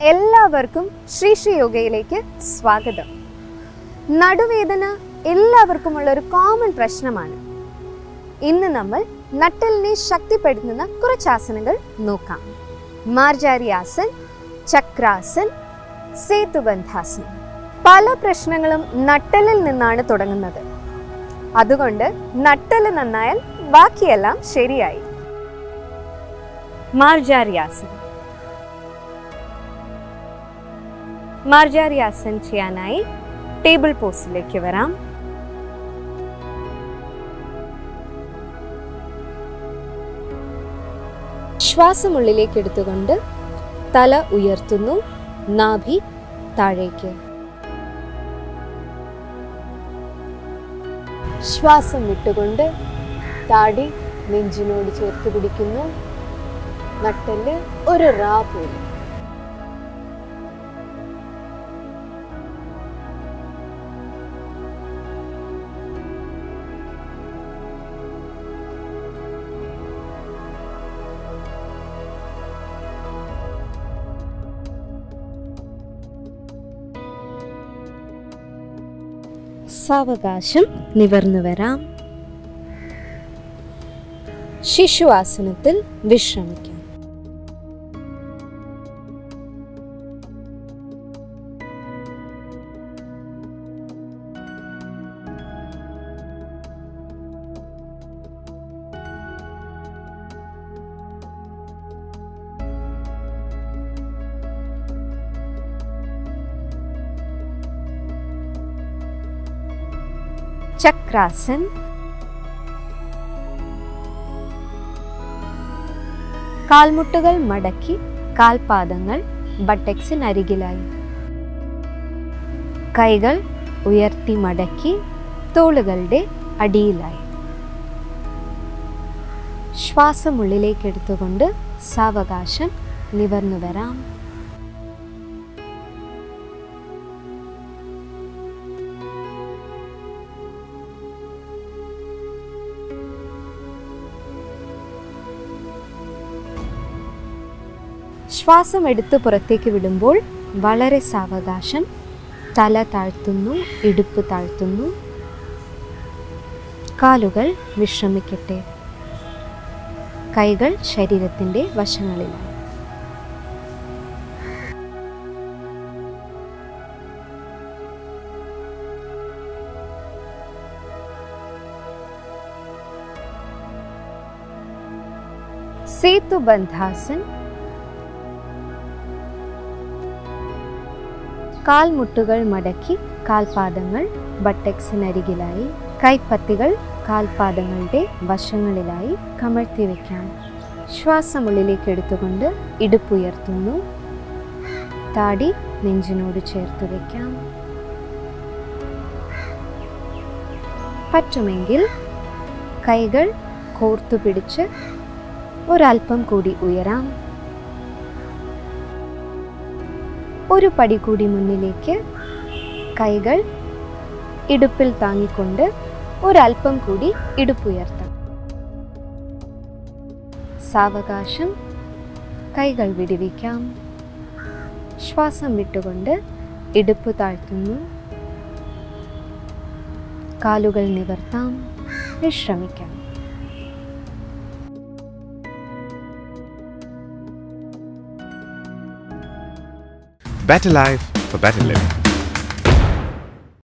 എല്ലാവർക്കും ശ്രീ ശ്രീ യോഗയിലേക്ക് സ്വാഗതം നടുവേദന എല്ലാവർക്കുമുള്ള ഒരു കോമൺ പ്രശ്നമാണ് ഇന്ന് നമ്മൾ നട്ടലിനെ ശക്തിപ്പെടുത്തുന്ന കുറച്ച് ആസനങ്ങൾ നോക്കാം മാർജാരി ആസൻ ചക്രാസൻ സേതുബന്ധാസൻ പല പ്രശ്നങ്ങളും നട്ടലിൽ നിന്നാണ് തുടങ്ങുന്നത് അതുകൊണ്ട് നട്ടല് നന്നായാൽ ബാക്കിയെല്ലാം ശരിയായി മാർജാരി ആസൻ മാർജാരി ആസൻ ചെയ്യാനായി ടേബിൾ പോസിലേക്ക് വരാം ശ്വാസം ഉള്ളിലേക്ക് എടുത്തുകൊണ്ട് തല ഉയർത്തുന്നു നാഭി താഴേക്ക് ശ്വാസം വിട്ടുകൊണ്ട് താടി നെഞ്ചിനോട് ചേർത്ത് പിടിക്കുന്നു നട്ടല് ഒരു റാ പോലെ സാവകാശം നിവർന്നു വരാം ശിശുവാസനത്തിൽ വിശ്രമിക്കാം ചക്രാസൻ കാൽമുട്ടുകൾ മടക്കി കാൽപാദങ്ങൾ ബട്ടക്സിനരികിലായി കൈകൾ ഉയർത്തി മടക്കി തോളുകളുടെ അടിയിലായി ശ്വാസം ഉള്ളിലേക്ക് എടുത്തുകൊണ്ട് സാവകാശം നിവർന്നു വരാം ശ്വാസം എടുത്ത് പുറത്തേക്ക് വിടുമ്പോൾ വളരെ സാവകാശം തല താഴ്ത്തുന്നു ഇടുപ്പ് താഴ്ത്തുന്നു കാലുകൾ വിശ്രമിക്കട്ടെ കൈകൾ ശരീരത്തിൻ്റെ വശങ്ങളിലാണ് സേതുബന്ധാസൻ കാൽമുട്ടുകൾ മടക്കി കാൽപാദങ്ങൾ ബട്ടക്സിനരികിലായി കൈപ്പത്തികൾ കാൽപാദങ്ങളുടെ വശങ്ങളിലായി കമഴ്ത്തി വയ്ക്കാം ശ്വാസം ഉള്ളിലേക്ക് എടുത്തുകൊണ്ട് ഇടുപ്പുയർത്തുന്നു താടി നെഞ്ചിനോട് ചേർത്ത് വയ്ക്കാം പറ്റുമെങ്കിൽ കൈകൾ കോർത്തു പിടിച്ച് ഒരല്പം കൂടി ഉയരാം ഒരു പടി കൂടി മുന്നിലേക്ക് കൈകൾ ഇടുപ്പിൽ താങ്ങിക്കൊണ്ട് ഒരല്പം കൂടി ഇടുപ്പുയർത്താം സാവകാശം കൈകൾ വിടുവിക്കാം ശ്വാസം വിട്ടുകൊണ്ട് ഇടുപ്പ് താഴ്ത്തുന്നു കാലുകൾ നിവർത്താം വിശ്രമിക്കാം Better life for better living.